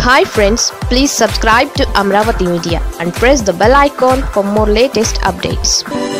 hi friends please subscribe to Amaravati media and press the bell icon for more latest updates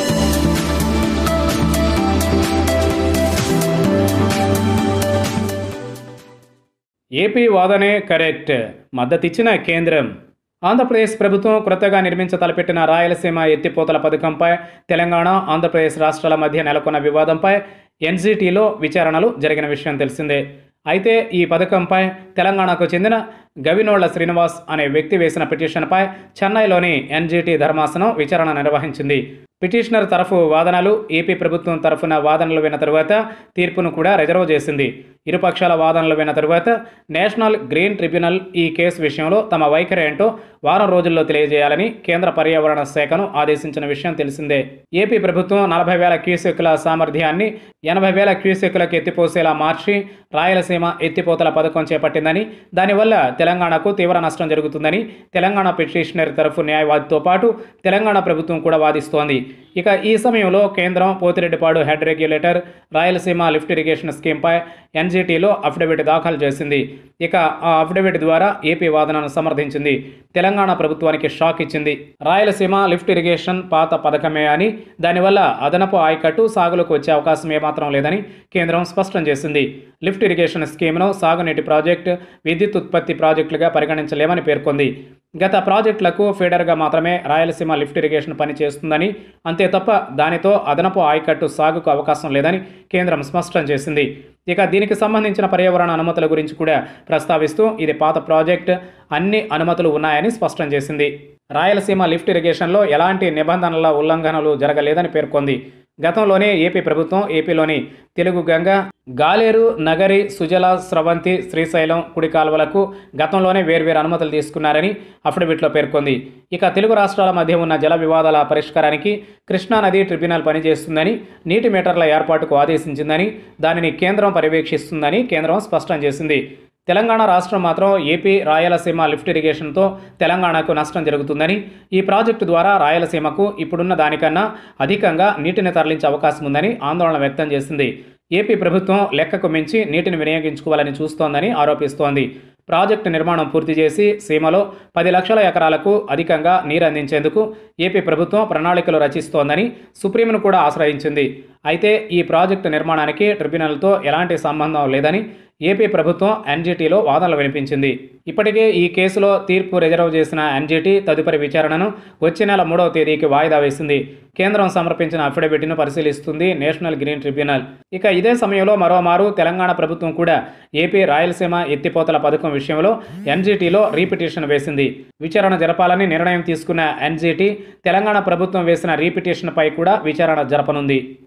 AP వాదనే correct మద్దతిచ్చిన కేంద్రం ఆంధ్రప్రదేశ్ ప్రభుత్వం కొత్తగా నిర్మించ తలపెట్టిన రాయలసీమ ఎత్తిపోతల పథకంపై తెలంగాణ ఆంధ్రప్రదేశ్ రాష్ట్రాల మధ్య నెలకొన్న వివాదంపై ఎన్జీటీలో విచారణలు జరిగిన విషయం తెలిసిందే అయితే ఈ పథకంపై తెలంగాణకు చెందిన గవినోళ్ల శ్రీనివాస్ అనే వ్యక్తి వేసిన పిటిషన్పై చెన్నైలోని ఎన్జీటీ ధర్మాసనం విచారణ నిర్వహించింది పిటిషనర్ తరఫు వాదనలు ఏపీ ప్రభుత్వం తరఫున వాదనలు విన్న తరువాత తీర్పును కూడా రిజర్వ్ చేసింది ఇరుపక్షాల వాదనలు విన్న తరువాత నేషనల్ గ్రీన్ ట్రిబ్యునల్ ఈ కేసు విషయంలో తమ వైఖరి ఏంటో వారం రోజుల్లో తెలియజేయాలని కేంద్ర పర్యావరణ శాఖను ఆదేశించిన విషయం తెలిసిందే ఏపీ ప్రభుత్వం నలభై వేల క్యూసెక్కుల సామర్థ్యాన్ని ఎనభై వేల క్యూసెక్కులకు ఎత్తిపోసేలా మార్చి రాయలసీమ ఎత్తిపోతల పథకం చేపట్టిందని దానివల్ల తెలంగాణకు తీవ్ర నష్టం జరుగుతుందని తెలంగాణ పిటిషనర్ తరఫు న్యాయవాదితో పాటు తెలంగాణ ప్రభుత్వం కూడా వాదిస్తోంది ఇక ఈ సమయంలో కేంద్రం Pothireddypadu head regulator Rayalaseema lift irrigation స్కీమ్పై ఎన్జీటీలో అఫిడవిట్ దాఖలు చేసింది ఇక ఆ అఫిడవిట్ ద్వారా ఏపీ వాదనను సమర్థించింది తెలంగాణ ప్రభుత్వానికి షాక్ ఇచ్చింది రాయలసీమ లిఫ్ట్ ఇరిగేషన్ పాత పథకమే అని దానివల్ల అదనపు ఆయకట్టు సాగులకు వచ్చే అవకాశం ఏమాత్రం లేదని కేంద్రం స్పష్టం చేసింది లిఫ్ట్ ఇరిగేషన్ స్కీమ్ను సాగునీటి ప్రాజెక్టు విద్యుత్ ఉత్పత్తి ప్రాజెక్టులుగా పరిగణించలేమని పేర్కొంది గత ప్రాజెక్టులకు ఫీడర్గా మాత్రమే రాయలసీమ లిఫ్ట్ ఇరిగేషన్ పని చేస్తుందని అంతే తప్ప దానితో అదనపు ఆయకట్టు సాగుకు అవకాశం లేదని కేంద్రం స్పష్టం చేసింది ఇక దీనికి సంబంధించిన పర్యావరణ అనుమతుల గురించి కూడా ప్రస్తావిస్తూ ఇది పాత ప్రాజెక్ట్ అన్ని అనుమతులు ఉన్నాయని స్పష్టం చేసింది రాయలసీమ లిఫ్ట్ ఇరిగేషన్లో ఎలాంటి నిబంధనల ఉల్లంఘనలు జరగలేదని పేర్కొంది గతంలోనే ఏపీ ప్రభుత్వం ఏపీలోని తెలుగు గంగ గాలేరు నగరి సుజల స్రవంతి శ్రీశైలం కుడి కాలువలకు గతంలోనే వేర్వేరు అనుమతులు తీసుకున్నారని అఫిడవిట్లో పేర్కొంది ఇక తెలుగు రాష్ట్రాల మధ్య ఉన్న జల వివాదాల పరిష్కారానికి కృష్ణానది ట్రిబ్యునల్ పనిచేస్తుందని నీటి మీటర్ల ఏర్పాటుకు ఆదేశించిందని దానిని కేంద్రం పర్యవేక్షిస్తుందని కేంద్రం స్పష్టం చేసింది తెలంగాణ రాష్ట్రం మాత్రం ఏపీ రాయలసీమ లిఫ్ట్ ఇరిగేషన్తో తెలంగాణకు నష్టం జరుగుతుందని ఈ ప్రాజెక్టు ద్వారా రాయలసీమకు ఇప్పుడున్న దానికన్నా అధికంగా నీటిని తరలించే అవకాశం ఉందని ఆందోళన వ్యక్తం చేసింది ఏపీ ప్రభుత్వం లెక్కకు మించి నీటిని వినియోగించుకోవాలని చూస్తోందని ఆరోపిస్తోంది ప్రాజెక్టు నిర్మాణం పూర్తి చేసి సీమలో పది లక్షల ఎకరాలకు అధికంగా నీరు అందించేందుకు ఏపీ ప్రభుత్వం ప్రణాళికలు రచిస్తోందని సుప్రీంను కూడా ఆశ్రయించింది అయితే ఈ ప్రాజెక్టు నిర్మాణానికి ట్రిబ్యునల్తో ఎలాంటి సంబంధం లేదని ఏపీ ప్రభుత్వం ఎన్జీటీలో వాదనలు వినిపించింది ఇప్పటికే ఈ కేసులో తీర్పు రిజర్వ్ చేసిన ఎన్జీటీ తదుపరి విచారణను వచ్చే నెల మూడవ తేదీకి వాయిదా వేసింది కేంద్రం సమర్పించిన అఫిడవిట్ను పరిశీలిస్తుంది నేషనల్ గ్రీన్ ట్రిబ్యునల్ ఇక ఇదే సమయంలో మరోమారు తెలంగాణ ప్రభుత్వం కూడా ఏపీ రాయలసీమ ఎత్తిపోతల పథకం విషయంలో ఎన్జీటీలో రీపిటిషన్ వేసింది విచారణ జరపాలని నిర్ణయం తీసుకున్న ఎన్జీటీ తెలంగాణ ప్రభుత్వం వేసిన రీపిటిషన్పై కూడా విచారణ జరపనుంది